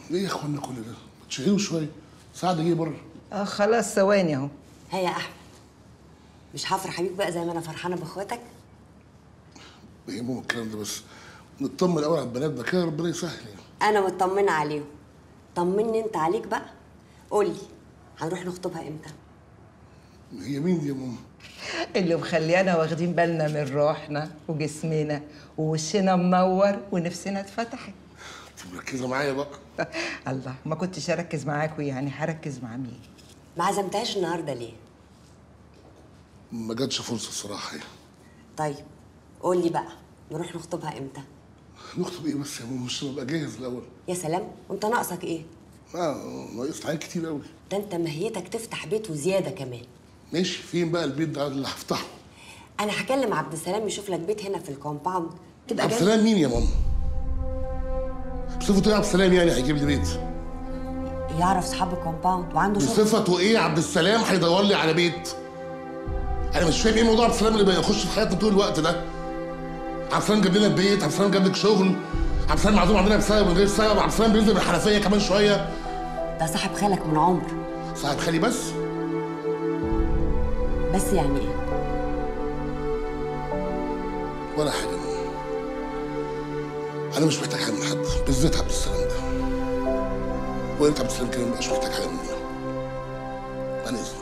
ليه يا اخوانا كل ده؟ ما تشغلوا شويه سعد جه بره اه خلاص ثواني اهو هيا يا احمد مش هفرح بيك بقى زي ما انا فرحانه باخواتك بيهمهم الكلام ده بس نطمن الاول على البنات ده كده ربنا يسهل يعني انا مطمنه عليهم طمني انت عليك بقى قولي هنروح نخطبها امتى هي مين دي يا ماما؟ اللي مخليانا واخدين بالنا من روحنا وجسمنا ووشنا منور ونفسنا اتفتحت انت مركزه معايا بقى الله ما كنتش اركز معاكوا يعني هركز مع مين ما عزمتهاش النهارده ليه ما جاتش فرصه الصراحه يعني طيب قولي بقى نروح نخطبها امتى نخطب ايه بس يا ماما مش ابقى جاهز الاول يا سلام وانت ناقصك ايه اه ناقص حاجات كتير قوي ده انت مهيتك تفتح بيت وزياده كمان ماشي فين بقى البيت ده اللي هفتحه انا هكلم عبد السلام يشوف لك بيت هنا في الكومباوند تبقى عبد جاي السلام مين يا ماما؟ بصفته ايه عبد السلام يعني هيجيب لي بيت؟ يعرف صحاب الكومباوند وعنده شغل بصفته ايه عبد السلام هيدور لي على بيت؟ انا مش فاهم ايه موضوع عبد السلام اللي بيخش في حياتنا طول الوقت ده عبد السلام جاب لنا البيت عبد السلام جاب لك شغل عبد السلام معزوم عندنا بسبب من غير سبب عبد السلام بينزل من الحنفيه كمان شويه ده صاحب خالك من عمر صاحب خالي بس بس يعني ايه ولا حاجه يا ماما انا مش محتاج حاجه من حد بالذات عبد السلام ده وانت عبد السلام كمان مش محتاج حاجه مننا انا اسف